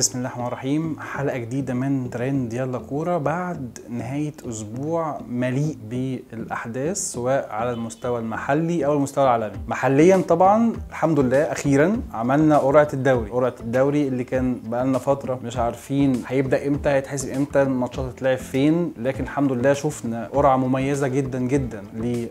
بسم الله الرحمن الرحيم حلقة جديدة من ترند يلا كورة بعد نهاية أسبوع مليء بالأحداث سواء على المستوى المحلي أو المستوى العالمي محليا طبعا الحمد لله أخيرا عملنا قرعة الدوري قرعة الدوري اللي كان بقالنا فترة مش عارفين هيبدأ إمتى هيتحسب إمتى الماتشات هتتلعب فين لكن الحمد لله شفنا قرعة مميزة جدا جدا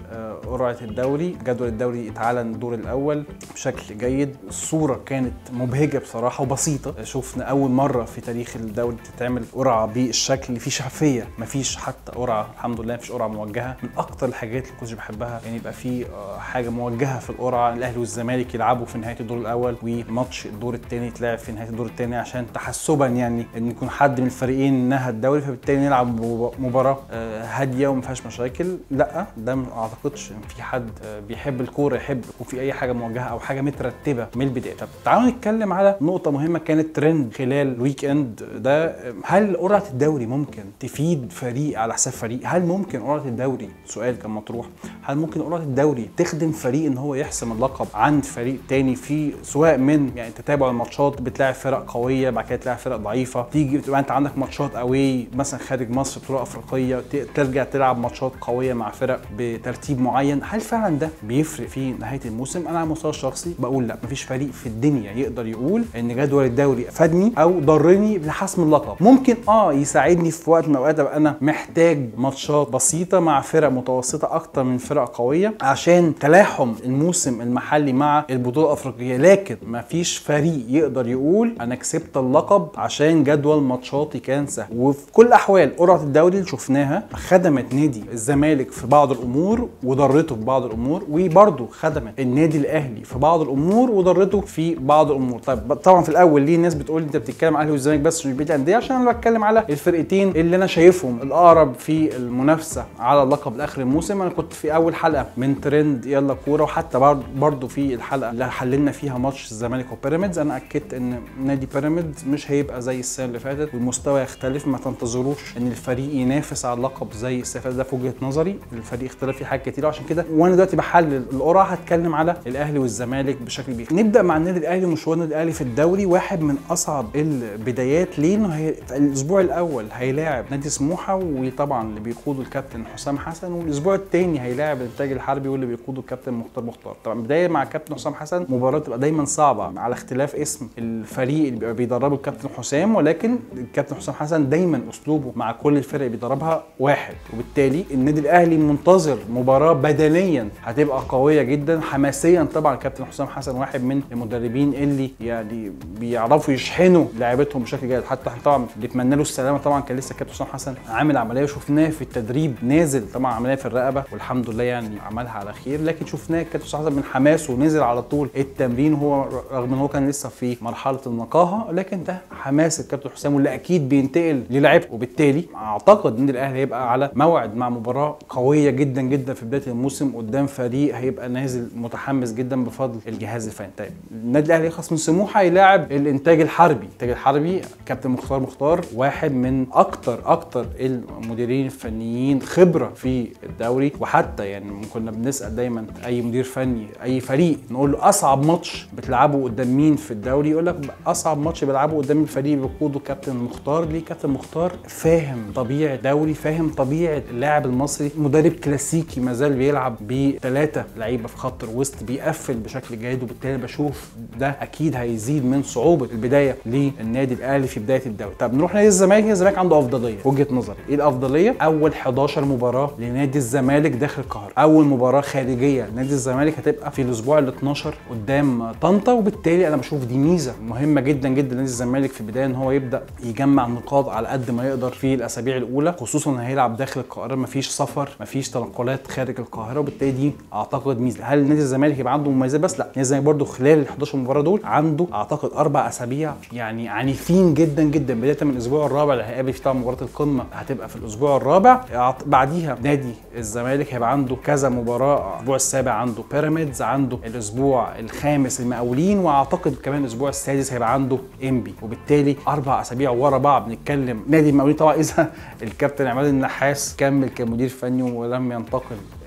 لقرعة الدوري جدول الدوري اتعلن الدور الأول بشكل جيد الصورة كانت مبهجة بصراحة وبسيطة شفنا أول مرة في تاريخ الدوري تتعمل قرعة بالشكل اللي فيه شفافية مفيش حتى قرعة الحمد لله مفيش قرعة موجهة من أكتر الحاجات اللي كنتش بحبها يعني يبقى في آه، حاجة موجهة في القرعة الأهلي والزمالك يلعبوا في نهاية الدور الأول وماتش الدور الثاني يتلعب في نهاية الدور الثاني عشان تحسبا يعني إن يكون حد من الفريقين نهى الدوري فبالتالي نلعب مب- مباراة آه، هادية وما فيهاش مشاكل لا ده ما اعتقدش ان في حد آه، بيحب الكوره يحب يكون في اي حاجه موجهه او حاجه مترتبه من البدايه طب تعالوا نتكلم على نقطه مهمه كانت ترند خلال الويك اند ده آه، هل قرعه الدوري ممكن تفيد فريق على حساب فريق هل ممكن قرعه الدوري سؤال كان مطروح هل ممكن قرعه الدوري تخدم فريق ان هو يحسم اللقب عن فريق تاني في سواء من يعني تتابع الماتشات بتلاعب فرق قويه بعد كده تلاعب فرق ضعيفه تيجي تبقى انت عندك ماتشات اوي مثلا خارج مصر بطوله افريقيه ت- ترجع تلعب ماتشات قويه مع فرق بترتيب معين هل فعلا ده بيفرق في نهايه الموسم انا على المستوى الشخصي بقول لا مفيش فريق في الدنيا يقدر يقول ان جدول الدوري فادني او ضرني لحسم اللقب ممكن اه يساعدني في وقت من الاوقات ابقى انا محتاج ماتشات بسيطه مع فرق متوسطه اكتر من فرق قويه عشان تلاحم الموسم المحلي مع البطوله الافريقيه لكن مفيش فريق يقدر يقول انا كسبت اللقب عشان جدول ماتشاتي كان سهل وفي كل الاحوال قرعه الدوري اللي شفناها خدمت نادي الزمالك في بعض الامور وضرته في بعض الامور وبرضه خدمت النادي الاهلي في بعض الامور وضرته في بعض الامور طيب طبعا في الاول ليه الناس بتقول انت بتتكلم على الاهلي والزمالك بس مش بقيه الانديه عشان انا بتكلم على الفرقتين اللي انا شايفهم الاقرب في المنافسه على اللقب لاخر الموسم انا كنت في اول حلقه من ترند يلا كوره وحتى برضه برضه في الحلقه اللي حللنا فيها ماتش الزمالك وبيراميدز انا اكدت ان نادي بيراميدز مش هيبقى زي السنه اللي فاتت والمستوى يختلف ما تنتظروش ان الفريق ينافس على اللقب زي السنه اللي فاتت ده في وجهه نظري الفريق اختلف فيه حاجات كتير عشان كده وانا دلوقتي بحلل القرعه هتكلم على الاهلي والزمالك بشكل كبير نبدا مع النادي الاهلي ومشوار النادي الاهلي في الدوري واحد من اصعب البدايات ليه انه هي في الاسبوع الاول هيلاعب نادي سموحه وطبعا اللي بيقوده الكابتن حسام حسن والاسبوع الثاني هيلاعب الانتاج الحربي واللي بيقوده الكابتن مختار مختار طبعا بدايه مع الكابتن حسام حسن مباراه تبقى دايما صعبه على اختلاف اسم الفريق اللي بيبقى بيدربه الكابتن حسام ولكن الكابتن حسام حسن دايما اسلوبه مع كل الفرق اللي بيدربها واحد وبالتالي النادي الاهلي منتظر مباراه بدنيا هتبقى قويه جدا حماسيا طبعا الكابتن حسام حسن واحد من المدربين اللي يعني بيعرفوا يشحنوا لعيبتهم بشكل جيد حتى احنا طبعا بنتمنى له السلامه طبعا كان لسه الكابتن حسام حسن عامل عمليه وشفناه في التدريب نازل طبعا عمليه في الرقبه والحمد لله يعني عملها على خير لكن شفناه الكابتن حسام حسن من حماسه نزل على طول التمرين هو رغم ان هو كان لسه في مرحله النقاهه لكن ده حماس الكابتن حسام واللي اكيد بينتقل للاعيبته وبالتالي اعتقد ان الاهلي هيبقى على موعد مع مباراه قويه جدا جدا في بدايه الموسم قدام فريق هيبقى نازل متحمس جدا بفضل الجهاز الفني طيب النادي الاهلي يخلص من سموحه يلاعب الانتاج الحربي الانتاج الحربي كابتن مختار مختار واحد من اكتر اكتر المديرين الفنيين خبره في الدوري وحتى يعني كنا بنسال دايما اي مدير فني اي فريق نقول له اصعب ماتش بتلعبه قدام مين في الدوري يقول لك اصعب ماتش بيلعبه قدام الفريق اللي بيقوده كابتن مختار ليه كابتن مختار فاهم طبيعه دوري فاهم طبيعه اللاعب المصري مدرب كلاسيكي ما زال بيلعب بثلاثه لعيبه في خط الوسط بيقفل بشكل جيد وبالتالي بشوف ده اكيد هيزيد من صعوبه البدايه للنادي الاهلي في بدايه الدوري طب نروح نادي الزمالك نادي الزمالك عنده افضليه في وجهه نظري ايه الافضليه اول 11 مباراه لنادي الزمالك داخل القاهره اول مباراه خارجيه لنادي الزمالك هتبقى في الاسبوع ال 12 قدام طنطا وبالتالي انا بشوف دي ميزه مهمه جدا جدا لنادي الزمالك في البدايه ان هو يبدا يجمع نقاط على قد ما يقدر في الاسابيع الاولى خصوصا ان هيلعب داخل القاهره مفيش سفر مفيش تنقلات خارج القاهره وبالتالي دي اعتقد ميزه هل نادي الزمالك يبقى عنده مميزات بس لا نادي الزمالك برده خلال ال 11 مباراه دول عنده اعتقد اربع اسابيع يعني عنيفين جدا جدا بدايه من الاسبوع الرابع اللي هيقابل فيه طبعا مباراه القمه هتبقى في الاسبوع الرابع أعت- بعديها نادي الزمالك هيبقى عنده كذا مباراه الاسبوع السابع عنده بيراميدز عنده الاسبوع الخامس المقاولين واعتقد كمان الاسبوع السادس هيبقى عنده انبي وبالتالي اربع اسابيع ورا بعض بنتكلم نادي المقاولين طبعا اذا الكابتن عماد النحاس كمل كمدير فني ولم ينتقل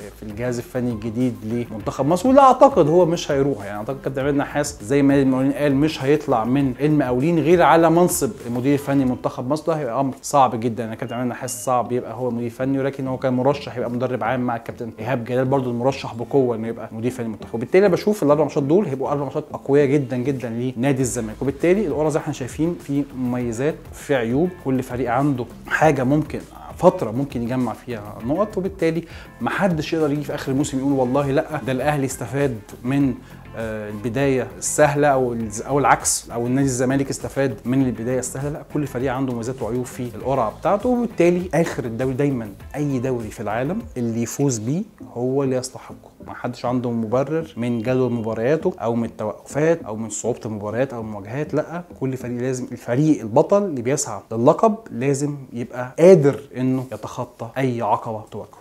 في الجهاز الفني الجديد لمنتخب مصر ولا اعتقد هو مش هيروح يعني اعتقد كابتن عماد نحاس زي ما المقاولين قال مش هيطلع من المقاولين غير على منصب المدير الفني منتخب مصر ده هيبقى امر صعب جدا يعني كابتن عماد نحاس صعب يبقى هو مدير فني ولكن هو كان مرشح يبقى مدرب عام مع الكابتن ايهاب جلال برضو المرشح بقوه انه يبقى مدير فني المنتخب وبالتالي بشوف الاربع ماتشات دول هيبقوا اربع ماتشات اقوياء جدا جدا لنادي الزمالك وبالتالي القرعه زي ما احنا شايفين في مميزات في عيوب كل فريق عنده حاجه ممكن فتره ممكن يجمع فيها نقط وبالتالي ما حدش يقدر يجي في اخر الموسم يقول والله لا ده الاهلي استفاد من آه، البدايه السهله او او العكس او النادي الزمالك استفاد من البدايه السهله لا كل فريق عنده مميزات وعيوب في القرعه بتاعته وبالتالي اخر الدوري دايما اي دوري في العالم اللي يفوز بيه هو اللي يستحقه ما حدش عنده مبرر من جدول مبارياته او من التوقفات او من صعوبه المباريات او المواجهات لا كل فريق لازم الفريق البطل اللي بيسعى للقب لازم يبقى قادر انه يتخطى اي عقبه تواجهه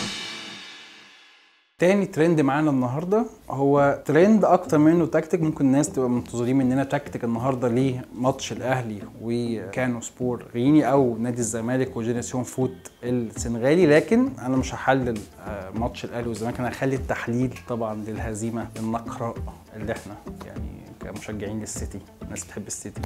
تاني ترند معانا النهارده هو ترند اكتر منه تكتيك ممكن الناس تبقى منتظرين مننا تكتيك النهارده لماتش الاهلي وكانو سبور غيني او نادي الزمالك وجينيسيون فوت السنغالي لكن انا مش هحلل آه، ماتش الاهلي والزمالك انا هخلي التحليل طبعا للهزيمه النقراء اللي احنا يعني كمشجعين للسيتي الناس بتحب السيتي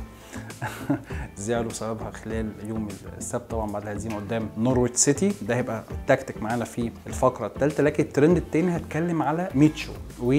زعلوا بسببها خلال يوم السبت طبعا بعد الهزيمه قدام نورويتش سيتي ده هيبقى التكتيك معانا في الفقره الثالثه لكن الترند الثاني هتكلم على ميتشو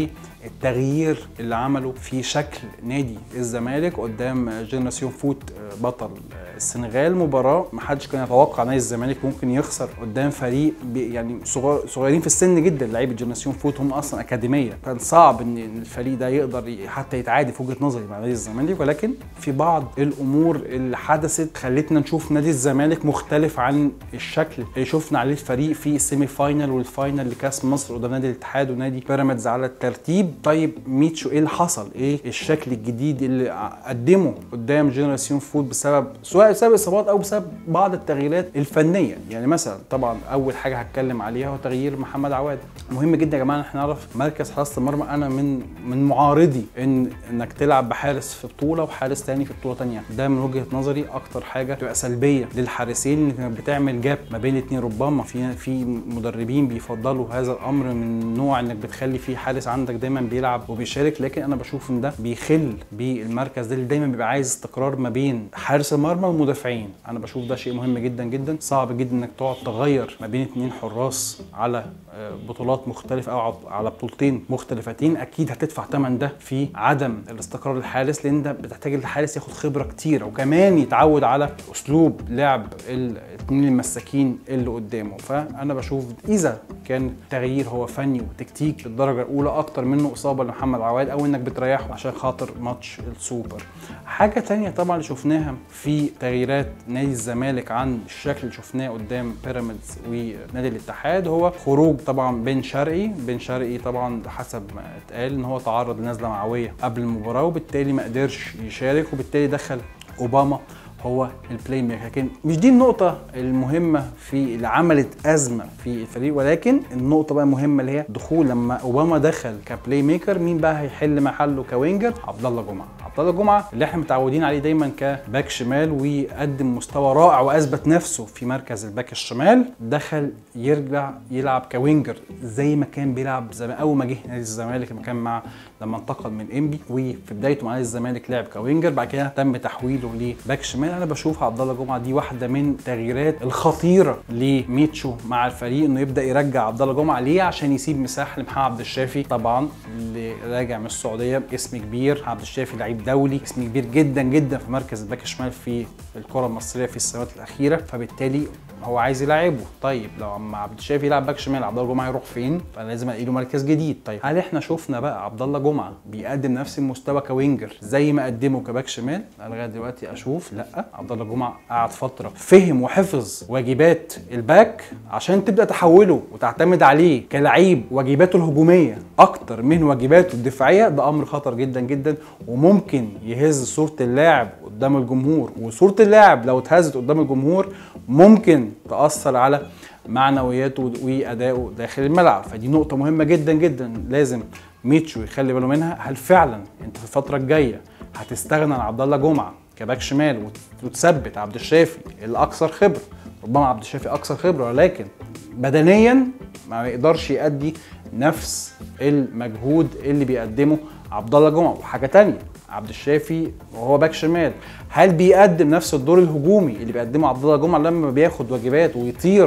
والتغيير اللي عمله في شكل نادي الزمالك قدام جنراسيون فوت بطل السنغال مباراه ما حدش كان يتوقع نادي الزمالك ممكن يخسر قدام فريق يعني صغير صغيرين في السن جدا لعيبه جنراسيون فوت هم اصلا اكاديميه كان صعب ان الفريق ده يقدر حتى يتعادل في وجهه نظري مع نادي الزمالك ولكن في بعض الامور اللي حدثت خلتنا نشوف نادي الزمالك مختلف عن الشكل اللي شفنا عليه الفريق في السيمي فاينل والفاينل لكاس مصر قدام نادي الاتحاد ونادي بيراميدز على الترتيب طيب ميتشو ايه اللي حصل ايه الشكل الجديد اللي قدمه قدام جنراسيون فوت بسبب سواء بسبب اصابات او بسبب بعض التغييرات الفنيه يعني مثلا طبعا اول حاجه هتكلم عليها هو تغيير محمد عواد مهم جدا يا جماعه ان احنا نعرف مركز حراسه المرمى انا من من معارضي ان انك تلعب بحارس في بطوله وحارس تاني في بطوله تانيه ده من وجهه نظري اكتر حاجه تبقى سلبيه للحارسين انك بتعمل جاب ما بين الاثنين ربما في في مدربين بيفضلوا هذا الامر من نوع انك بتخلي فيه حارس عندك دايما بيلعب وبيشارك لكن انا بشوف ان ده بيخل بالمركز ده اللي دايما بيبقى عايز استقرار ما بين حارس المرمى والمدافعين انا بشوف ده شيء مهم جدا جدا صعب جدا انك تقعد تغير ما بين اثنين حراس على بطولات مختلفه او على بطولتين مختلفتين اكيد هتدفع ثمن ده في عدم الاستقرار الحارس لان ده بتحتاج الحارس ياخد خبره كتير وكمان يتعود على اسلوب لعب الاثنين المساكين اللي قدامه فانا بشوف اذا كان التغيير هو فني وتكتيك للدرجه الاولى اكتر منه اصابه لمحمد عواد او انك بتريحه عشان خاطر ماتش السوبر حاجه تانية طبعا اللي شفناها في تغييرات نادي الزمالك عن الشكل اللي شفناه قدام بيراميدز ونادي الاتحاد هو خروج طبعا بن شرقي بن شرقي طبعا حسب ما اتقال ان هو تعرض لنزله معويه قبل المباراه وبالتالي ما قدرش يشارك وبالتالي دخل اوباما هو البلاي ميكر لكن مش دي النقطة المهمة في اللي عملت أزمة في الفريق ولكن النقطة بقى المهمة اللي هي دخول لما أوباما دخل كبلاي ميكر مين بقى هيحل محله كوينجر؟ عبد الله جمعة عبد الله جمعة اللي احنا متعودين عليه دايما كباك شمال ويقدم مستوى رائع واثبت نفسه في مركز الباك الشمال دخل يرجع يلعب كوينجر زي ما كان بيلعب زمان اول ما جه نادي الزمالك لما كان مع لما انتقل من انبي وفي بدايته مع نادي الزمالك لعب كوينجر بعد كده تم تحويله لباك شمال انا بشوف عبد الله جمعه دي واحده من التغييرات الخطيره لميتشو مع الفريق انه يبدا يرجع عبد الله جمعه ليه عشان يسيب مساحه لمحمد عبد الشافي طبعا اللي راجع من السعوديه اسم كبير عبد الشافي لعيب دولي اسم كبير جدا جدا في مركز الباك الشمال في الكره المصريه في السنوات الاخيره فبالتالي هو عايز يلعبه طيب لو عم عبد الشافي يلعب باك شمال عبد الله جمعه يروح فين فانا لازم الاقي له مركز جديد طيب هل احنا شفنا بقى عبد الله جمعه بيقدم نفس المستوى كوينجر زي ما قدمه كباك شمال انا لغايه دلوقتي اشوف لا عبد الله جمعه قعد فتره فهم وحفظ واجبات الباك عشان تبدا تحوله وتعتمد عليه كلعيب واجباته الهجوميه اكتر من واجباته الدفاعيه ده امر خطر جدا جدا وممكن يهز صوره اللاعب قدام الجمهور وصوره اللاعب لو اتهزت قدام الجمهور ممكن تاثر على معنوياته وادائه داخل الملعب فدي نقطه مهمه جدا جدا لازم ميتشو يخلي باله منها هل فعلا انت في الفتره الجايه هتستغنى عن عبد الله جمعه كباك شمال وتثبت عبد الشافي الاكثر خبره ربما عبد الشافي اكثر خبره ولكن بدنيا ما يقدرش يأدي نفس المجهود اللي بيقدمه عبد الله جمعه وحاجه تانية عبد الشافي وهو باك شمال هل بيقدم نفس الدور الهجومي اللي بيقدمه عبد الله جمعه لما بياخد واجبات ويطير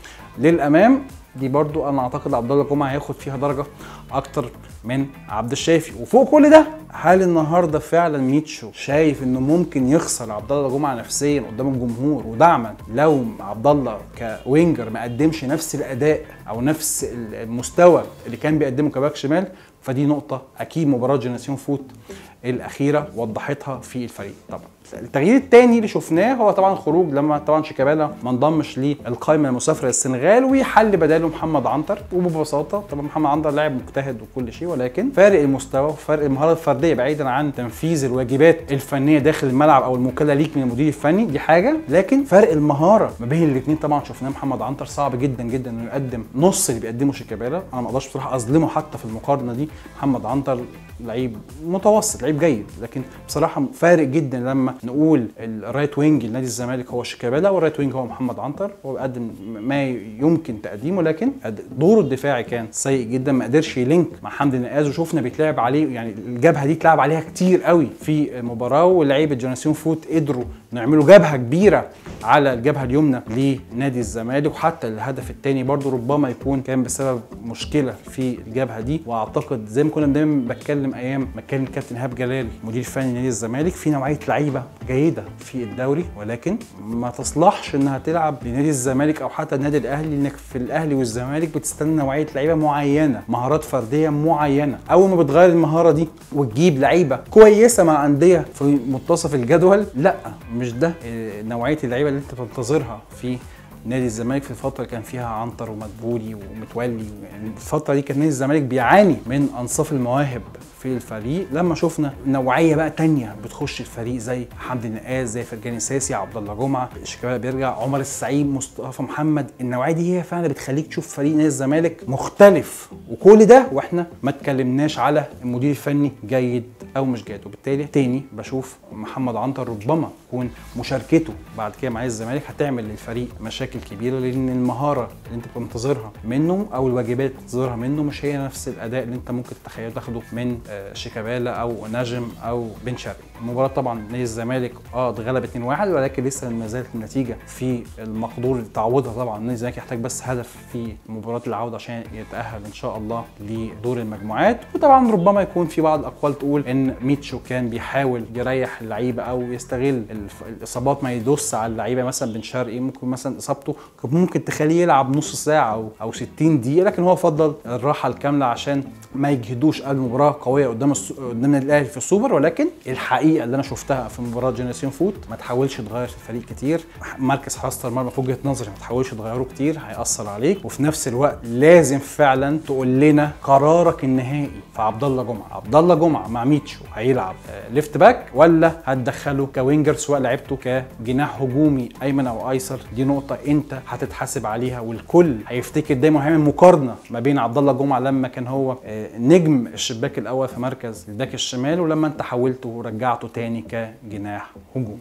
للامام دي برضو انا اعتقد عبد الله جمعه هياخد فيها درجه اكتر من عبد الشافي وفوق كل ده هل النهارده فعلا ميتشو شايف انه ممكن يخسر عبد الله جمعه نفسيا قدام الجمهور ودعما لو عبد الله كوينجر ما قدمش نفس الاداء او نفس المستوى اللي كان بيقدمه كباك شمال فدي نقطة أكيد مباراة جينيسيون فوت الأخيرة وضحتها في الفريق طبعا التغيير الثاني اللي شفناه هو طبعا خروج لما طبعا شيكابالا ما انضمش للقائمه المسافره للسنغال وحل بداله محمد عنتر وببساطه طبعا محمد عنتر لاعب مجتهد وكل شيء ولكن فارق المستوى وفارق المهاره الفرديه بعيدا عن تنفيذ الواجبات الفنيه داخل الملعب او الموكله ليك من المدير الفني دي حاجه لكن فرق المهاره ما بين الاثنين طبعا شفناه محمد عنتر صعب جدا جدا انه يقدم نص اللي بيقدمه شيكابالا انا ما اقدرش بصراحه اظلمه حتى في المقارنه دي محمد عنتر لعيب متوسط لعيب جيد لكن بصراحه فارق جدا لما نقول الرايت وينج لنادي الزمالك هو شيكابالا والرايت وينج هو محمد عنتر هو بيقدم ما يمكن تقديمه لكن دوره الدفاعي كان سيء جدا ما قدرش يلينك مع حمدي النقاز وشفنا بيتلعب عليه يعني الجبهه دي اتلعب عليها كتير قوي في المباراه ولاعيبه جوناسيون فوت قدروا نعملوا جبهه كبيره على الجبهه اليمنى لنادي الزمالك وحتى الهدف الثاني برضو ربما يكون كان بسبب مشكله في الجبهه دي واعتقد زي ما كنا دايما بتكلم ايام ما كان الكابتن ايهاب جلال مدير فني نادي الزمالك في نوعيه لعيبه جيده في الدوري ولكن ما تصلحش انها تلعب لنادي الزمالك او حتى النادي الاهلي انك في الاهلي والزمالك بتستنى نوعيه لعيبه معينه مهارات فرديه معينه اول ما بتغير المهاره دي وتجيب لعيبه كويسه مع انديه في منتصف الجدول لا مش ده نوعيه اللعيبه اللي انت بتنتظرها في نادي الزمالك في الفتره اللي كان فيها عنتر ومدبولي ومتولي يعني الفتره دي كان نادي الزمالك بيعاني من انصاف المواهب في الفريق لما شفنا نوعيه بقى تانية بتخش الفريق زي حمدي النقاز زي فرجاني ساسي عبد الله جمعه شيكابالا بيرجع عمر السعيد مصطفى محمد النوعيه دي هي فعلا بتخليك تشوف فريق نادي الزمالك مختلف وكل ده واحنا ما اتكلمناش على المدير الفني جيد او مش جيد وبالتالي تاني بشوف محمد عنتر ربما تكون مشاركته بعد كده مع الزمالك هتعمل للفريق مشاكل كبيره لان المهاره اللي انت بتنتظرها منه او الواجبات اللي بتنتظرها منه مش هي نفس الاداء اللي انت ممكن تتخيل تاخده من شيكابالا او نجم او بن شرقي المباراه طبعا نادي الزمالك اه اتغلب 2-1 ولكن لسه ما زالت النتيجه في المقدور تعوضها طبعا نادي الزمالك يحتاج بس هدف في مباراه العوده عشان يتاهل ان شاء الله لدور المجموعات وطبعا ربما يكون في بعض الاقوال تقول ان ميتشو كان بيحاول يريح اللعيبه او يستغل الاصابات ما يدوس على اللعيبه مثلا بن شرقي ممكن مثلا اصابته ممكن تخليه يلعب نص ساعه او او 60 دقيقه لكن هو فضل الراحه الكامله عشان ما يجهدوش قبل مباراه قويه قدام الس... قدام النادي الاهلي في السوبر ولكن الحقيقه اللي انا شفتها في مباراه جينيسيون فوت ما تحاولش تغير في الفريق كتير مركز حراسه المرمى في وجهه نظري ما تحاولش تغيره كتير هياثر عليك وفي نفس الوقت لازم فعلا تقول لنا قرارك النهائي في عبد الله جمعه عبد الله جمعه مع ميتشو هيلعب ليفت باك ولا هتدخله كوينجر سواء لعبته كجناح هجومي ايمن او ايسر دي نقطه انت هتتحاسب عليها والكل هيفتكر دايما هيعمل مقارنه ما بين عبد الله جمعه لما كان هو نجم الشباك الاول في مركز الباك الشمال ولما انت حولته ورجعته تاني كجناح هجوم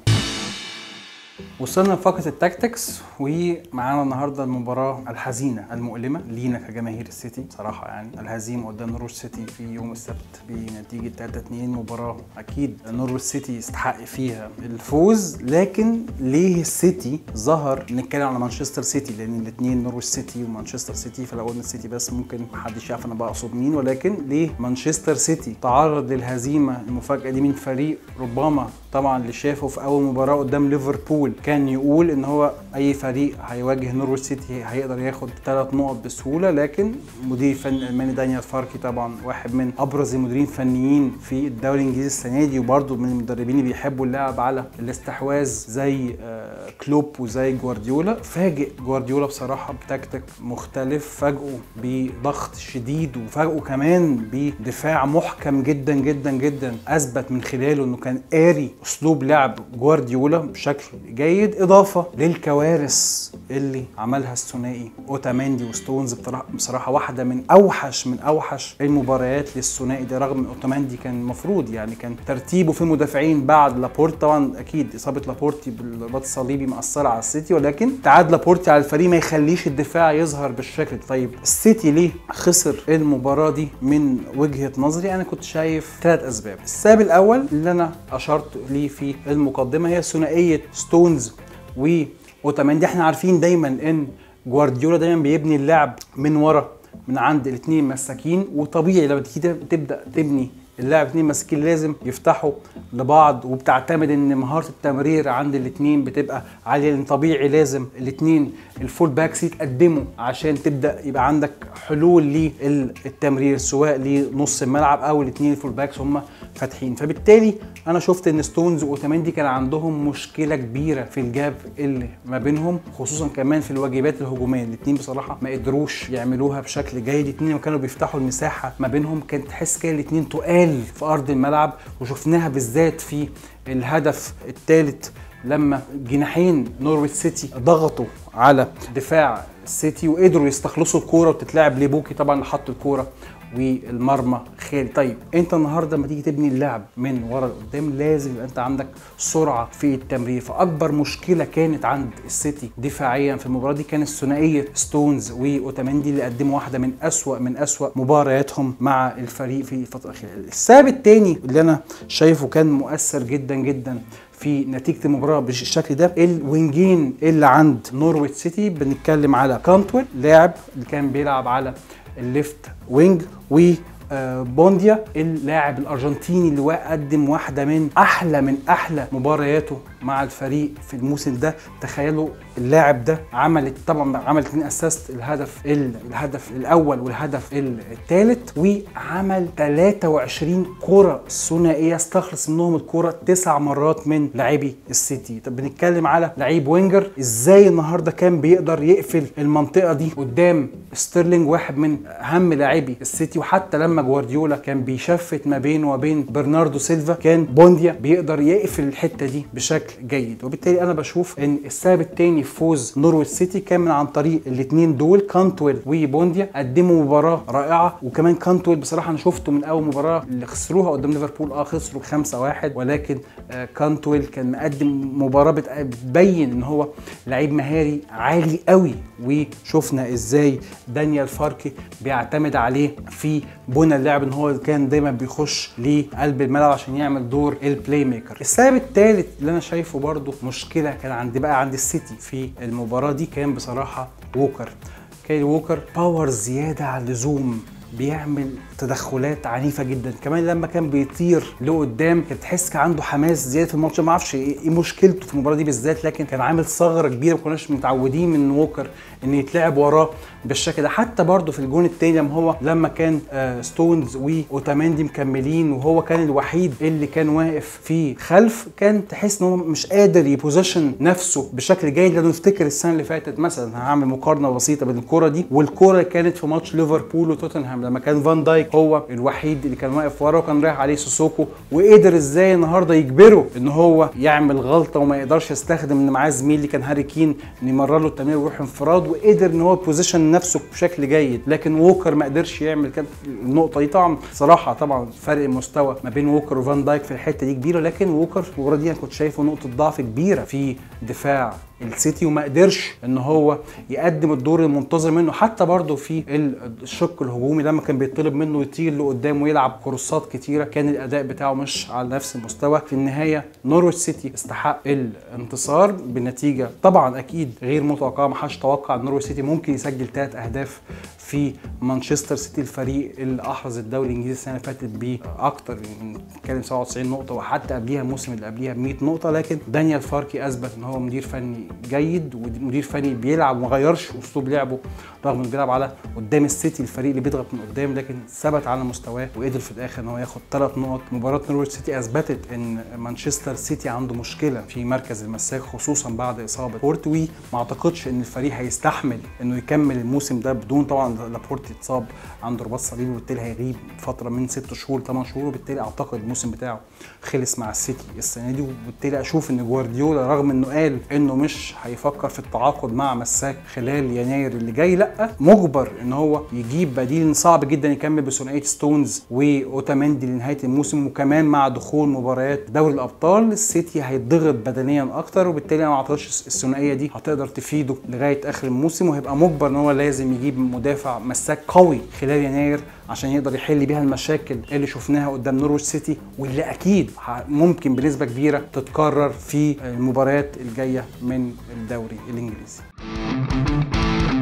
وصلنا لفقره التاكتكس ومعانا النهارده المباراه الحزينه المؤلمه لينا كجماهير السيتي بصراحه يعني الهزيمه قدام نورو سيتي في يوم السبت بنتيجه 3 2 مباراه اكيد نورو سيتي يستحق فيها الفوز لكن ليه السيتي ظهر نتكلم على مانشستر سيتي لان الاثنين نورو سيتي ومانشستر سيتي فلو قلنا السيتي بس ممكن محدش يعرف انا بقصد مين ولكن ليه مانشستر سيتي تعرض للهزيمه المفاجاه دي من فريق ربما طبعا اللي شافه في اول مباراه قدام ليفربول كان يقول ان هو اي فريق هيواجه نورwich سيتي هيقدر ياخد ثلاث نقط بسهوله لكن مدير الفني الالماني دانيال فاركي طبعا واحد من ابرز المديرين الفنيين في الدوري الانجليزي السنه دي وبرده من المدربين اللي بيحبوا اللعب على الاستحواذ زي كلوب وزي جوارديولا فاجئ جوارديولا بصراحه بتكتيك مختلف فاجئه بضغط شديد وفاجئه كمان بدفاع محكم جدا جدا جدا اثبت من خلاله انه كان قاري اسلوب لعب جوارديولا بشكل جيد اضافه للكوارث اللي عملها الثنائي اوتاماندي وستونز بصراحه واحده من اوحش من اوحش المباريات للثنائي ده رغم ان اوتاماندي كان المفروض يعني كان ترتيبه في المدافعين بعد لابورت طبعا اكيد اصابه لابورتي بالرباط الصليبي الصليبي مأثره على السيتي ولكن تعاد لابورتي على الفريق ما يخليش الدفاع يظهر بالشكل ده. طيب السيتي ليه خسر المباراه دي من وجهه نظري انا كنت شايف ثلاث اسباب السبب الاول اللي انا اشرت ليه في المقدمه هي ثنائيه ستونز واوتاماندي احنا عارفين دايما ان جوارديولا دايما بيبني اللعب من ورا من عند الاثنين مساكين وطبيعي لما تيجي تبدا تبني اللاعب اثنين ماسكين لازم يفتحوا لبعض وبتعتمد ان مهاره التمرير عند الاثنين بتبقى عاليه لان طبيعي لازم الاثنين الفول باكس يتقدموا عشان تبدا يبقى عندك حلول للتمرير سواء لنص الملعب او الاثنين الفول باكس هم فاتحين فبالتالي انا شفت ان ستونز واوتاميندي كان عندهم مشكله كبيره في الجاب اللي ما بينهم خصوصا كمان في الواجبات الهجوميه الاثنين بصراحه ما قدروش يعملوها بشكل جيد الاثنين كانوا بيفتحوا المساحه ما بينهم كانت تحس كده الاثنين تقال في ارض الملعب وشفناها بالذات في الهدف الثالث لما جناحين نورويت سيتي ضغطوا على دفاع السيتي وقدروا يستخلصوا الكوره وتتلعب لبوكي طبعا اللي حط الكوره والمرمى خالي طيب انت النهارده لما تيجي تبني اللعب من ورا لقدام لازم يبقى انت عندك سرعه في التمرير فاكبر مشكله كانت عند السيتي دفاعيا في المباراه دي كانت ثنائيه ستونز واوتامندي اللي قدموا واحده من اسوا من اسوا مبارياتهم مع الفريق في الفتره الاخيره السبب الثاني اللي انا شايفه كان مؤثر جدا جدا في نتيجه المباراه بالشكل ده الوينجين اللي عند نورويت سيتي بنتكلم على كانتويل لاعب اللي كان بيلعب على الليفت وينج و بونديا اللاعب الارجنتيني اللي قدم واحده من احلى من احلى مبارياته مع الفريق في الموسم ده تخيلوا اللاعب ده عمل طبعا عمل اثنين اساست الهدف الهدف الاول والهدف الثالث وعمل 23 كره ثنائيه استخلص منهم الكره تسع مرات من لاعبي السيتي طب بنتكلم على لعيب وينجر ازاي النهارده كان بيقدر يقفل المنطقه دي قدام ستيرلينج واحد من اهم لاعبي السيتي وحتى لما جوارديولا كان بيشفت ما بينه وبين برناردو سيلفا كان بونديا بيقدر يقفل الحته دي بشكل جيد وبالتالي انا بشوف ان السبب الثاني في فوز نورويت سيتي كان من عن طريق الاثنين دول كانتويل وبونديا قدموا مباراه رائعه وكمان كانتويل بصراحه انا شفته من اول مباراه اللي خسروها قدام ليفربول اه خسروا 5-1 ولكن آه كانتويل كان مقدم مباراه بتبين ان هو لعيب مهاري عالي قوي وشفنا ازاي دانيال فاركي بيعتمد عليه في بنى اللعب ان هو كان دايما بيخش لقلب الملعب عشان يعمل دور البلاي ميكر السبب الثالث اللي انا شايفه برده مشكله كان عند بقى عند السيتي في المباراه دي كان بصراحه ووكر كايل ووكر باور زياده عن اللزوم بيعمل تدخلات عنيفه جدا كمان لما كان بيطير لقدام كان تحس كان عنده حماس زياده في الماتش ما اعرفش ايه مشكلته في المباراه دي بالذات لكن كان عامل ثغره كبيره ما كناش متعودين من ووكر ان يتلعب وراه بالشكل ده حتى برده في الجون الثاني لما هو لما كان آه ستونز واوتاماندي مكملين وهو كان الوحيد اللي كان واقف في خلف كان تحس ان هو مش قادر يبوزيشن نفسه بشكل جيد لانه نفتكر السنه اللي فاتت مثلا هعمل مقارنه بسيطه بين الكوره دي والكوره اللي كانت في ماتش ليفربول وتوتنهام لما كان فان دايك هو الوحيد اللي كان واقف وراه وكان رايح عليه سوسوكو وقدر ازاي النهارده يجبره ان هو يعمل غلطه وما يقدرش يستخدم ان معاه زميل اللي كان هاري كين ان يمرر له التمرير ويروح انفراد وقدر ان هو بوزيشن نفسه بشكل جيد لكن ووكر ما قدرش يعمل كده النقطه دي طبعا صراحه طبعا فرق المستوى ما بين ووكر وفان دايك في الحته دي كبيره لكن ووكر في المباراه دي انا كنت شايفه نقطه ضعف كبيره في دفاع السيتي وما قدرش ان هو يقدم الدور المنتظر منه حتى برضه في الشق الهجومي لما كان بيطلب منه يطير لقدام ويلعب كروسات كتيره كان الاداء بتاعه مش على نفس المستوى في النهايه نورويتش سيتي استحق الانتصار بنتيجه طبعا اكيد غير متوقعه ما حدش توقع ان نورويتش سيتي ممكن يسجل ثلاث اهداف في مانشستر سيتي الفريق اللي احرز الدوري الانجليزي السنه اللي فاتت باكتر من نتكلم 97 نقطه وحتى قبليها الموسم اللي قبليها ب 100 نقطه لكن دانيال فاركي اثبت ان هو مدير فني جيد ومدير فني بيلعب وما غيرش اسلوب لعبه رغم انه بيلعب على قدام السيتي الفريق اللي بيضغط من قدام لكن ثبت على مستواه وقدر في الاخر ان هو ياخد ثلاث نقط مباراه نورويتش سيتي اثبتت ان مانشستر سيتي عنده مشكله في مركز المساك خصوصا بعد اصابه كورتوي ما اعتقدش ان الفريق هيستحمل انه يكمل الموسم ده بدون طبعا طبعا لابورت اتصاب عنده رباط صليبي وبالتالي هيغيب فتره من ست شهور 8 شهور وبالتالي اعتقد الموسم بتاعه خلص مع السيتي السنه دي وبالتالي اشوف ان جوارديولا رغم انه قال انه مش هيفكر في التعاقد مع مساك خلال يناير اللي جاي لا مجبر ان هو يجيب بديل صعب جدا يكمل بثنائيه ستونز واوتاماندي لنهايه الموسم وكمان مع دخول مباريات دوري الابطال السيتي هيتضغط بدنيا اكتر وبالتالي انا ما اعتقدش الثنائيه دي هتقدر تفيده لغايه اخر الموسم وهيبقى مجبر ان هو لازم يجيب مدافع مساك قوي خلال يناير عشان يقدر يحل بيها المشاكل اللي شفناها قدام نورويتش سيتي واللي اكيد ممكن بنسبه كبيره تتكرر في المباريات الجايه من الدوري الانجليزي